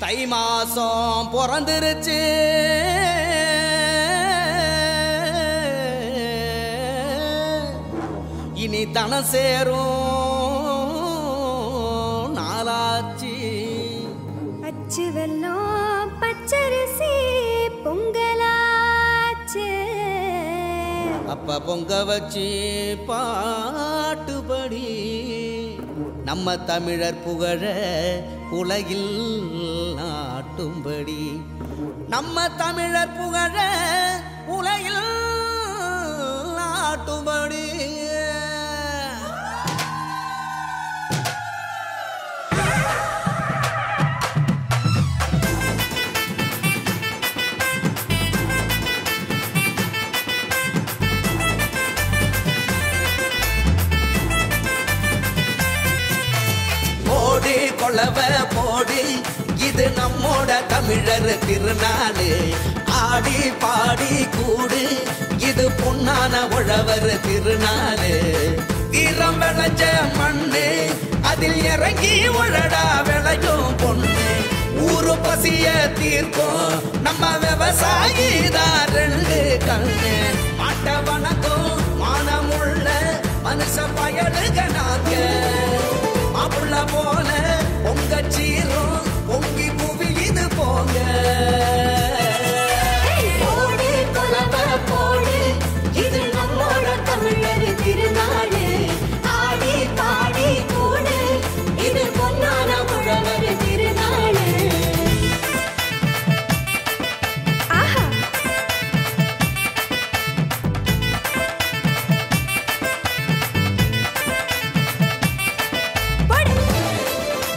தை மாசம் பிறந்துருச்சு இனி தன சேரும் நாளாச்சு அச்சு வெல்லம் பச்சரிசி பொங்கலாச்சு அப்ப பொங்க வச்சு பாட்டுபடி நம்ம தமிழர் புகழ உலகில் நாட்டும்படி நம்ம தமிழர் புகழ உலகில் நாட்டும்படி போடி கொளவ போடி இது நம்மோட தமிழர் திருநாளு ஆடி பாடி கூடு இது பொன்னான உழவர் திருநாளு வீரம் விளைஞ்ச மண்ணு அதில் இறங்கி உழடா விளையும் பொண்ணு ஊரு பசிய தீர்க்கும் நம்ம விவசாயி தான் ரெண்டு கண்ணு மாட்ட வணக்கம் மானமுள்ள மனுஷ பயலுக நாங்க மாப்புள்ள போல பொங்க சீரும் பொங்கி புவி இது போங்க போடு கொலவ போடு இது நம்மோட தமிழர் திருநாடு ஆடி பாடி கூடு இது பொன்னான உழவர் திருநாடு ஆஹா போடு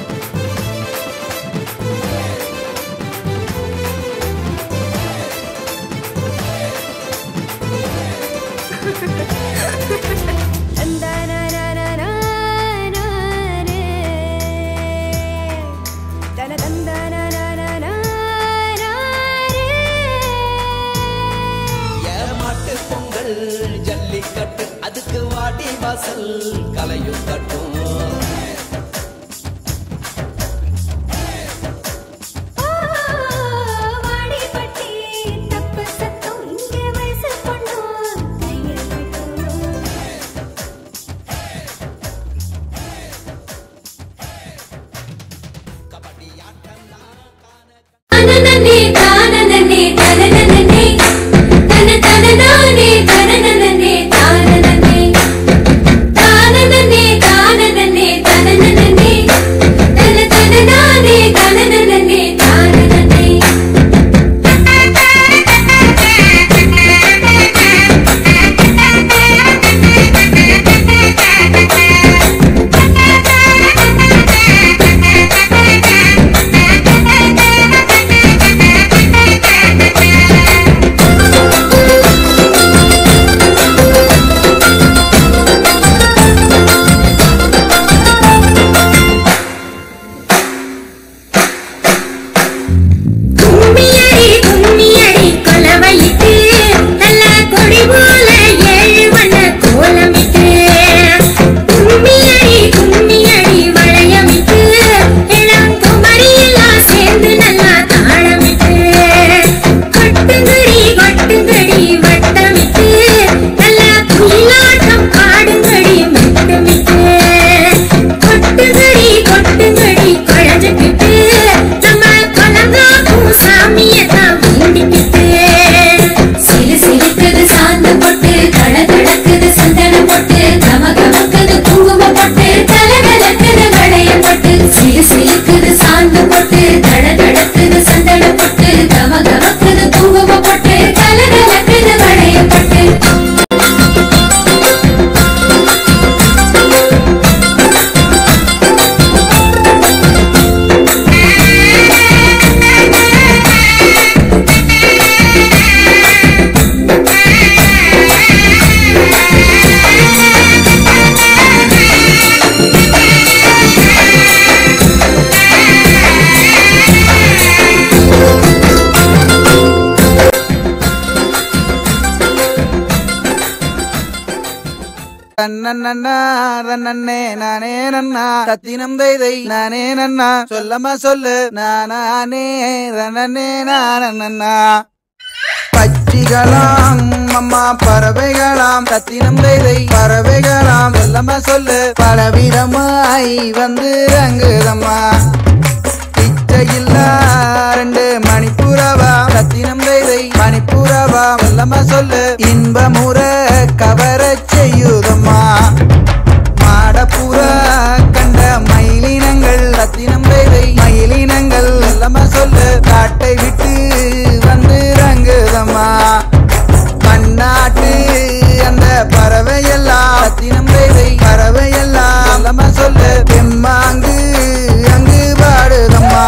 தன்னண்ணா தன்னே நானே நன்னா தத்தினம் தைதை நானே நன்னா சொல்லமா சொல்லு நானே ரனனே நானண்ணா பட்சிகளாம் அம்மா பறவைகளாம் தத்தினம் தைதை பறவைகளாம் சொல்லமா சொல்லு பலவிதமாய் வந்து ரங்குதம்மா பிச்சையில்லா ரெண்டு மணிப்புறவா ரத்தினம் தைதை மணிப்புறவா வல்லமா சொல்லு இன்பமுற கவரச் செய்யுதம்மா மாடப்புறா கண்ட மயிலினங்கள் ரத்தினம் தைதை மயிலினங்கள் வல்லமா சொல்லு காட்டை விட்டு வந்து ரங்குதம்மா பன்னாட்டு அந்த பறவையெல்லாம் ரத்தினம் தைதை பறவையெல்லாம் வல்லமா சொல்லு பெம்மாங்கு அங்கு பாடுதம்மா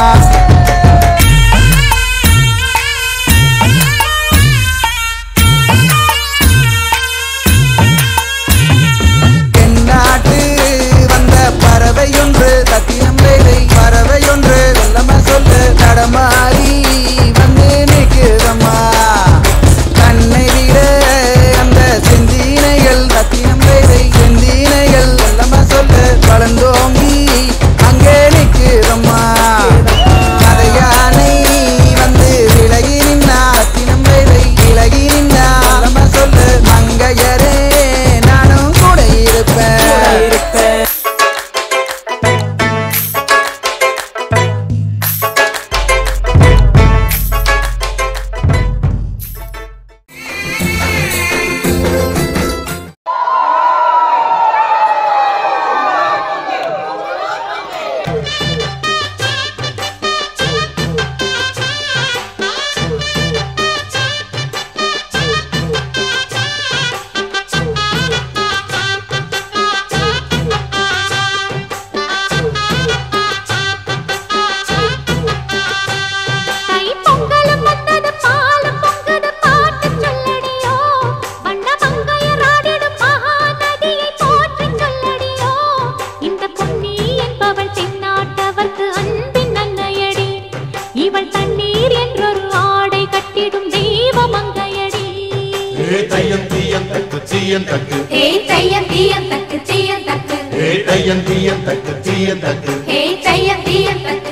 தென்னாட்டு வந்த பறவை ஒன்று தத்தினம் வேலை பறவை ஒன்று சொல்லமா சொல்லு தடமாறி வந்து நிற்குதம்மா கண்ணை விட அந்த செந்தினைகள் தத்தினம் வேலை செந்தினைகள் சொல்லமா சொல்லு வளர்ந்தோங்கி அங்கே நிற்குதம்மா கதையானை வந்து விலகி நின்னா தத்தினம் வேலை விலகி நின்னா சொல்லமா சொல்லு மங்கையரே நானும் கூட இருப்பேன் தை பொங்கலும் வந்தது பாலும் பொங்குது பாட்டு சொல்லடியோ வண்ண மங்கையராடிடும் மகாநதியை போற்றி சொல்லடியோ இந்த பொன்னி என்பவள் தென்னாட்டவர்க்கு அன்பின் நன்னையடி இவள் தண்ணீர் என்றொரு ஆடை கட்டிடும் தெய்வ மங்கையடி ஏ தையம் தீயம் தக்கு தீயம் தக்கு ஹே தையம் தீயம் தக்கு தீயம் தக்கு ஏ தையம் தீயம் தக்கு தீயம் தக்கு ஹே தையம் தீயம் தக்கு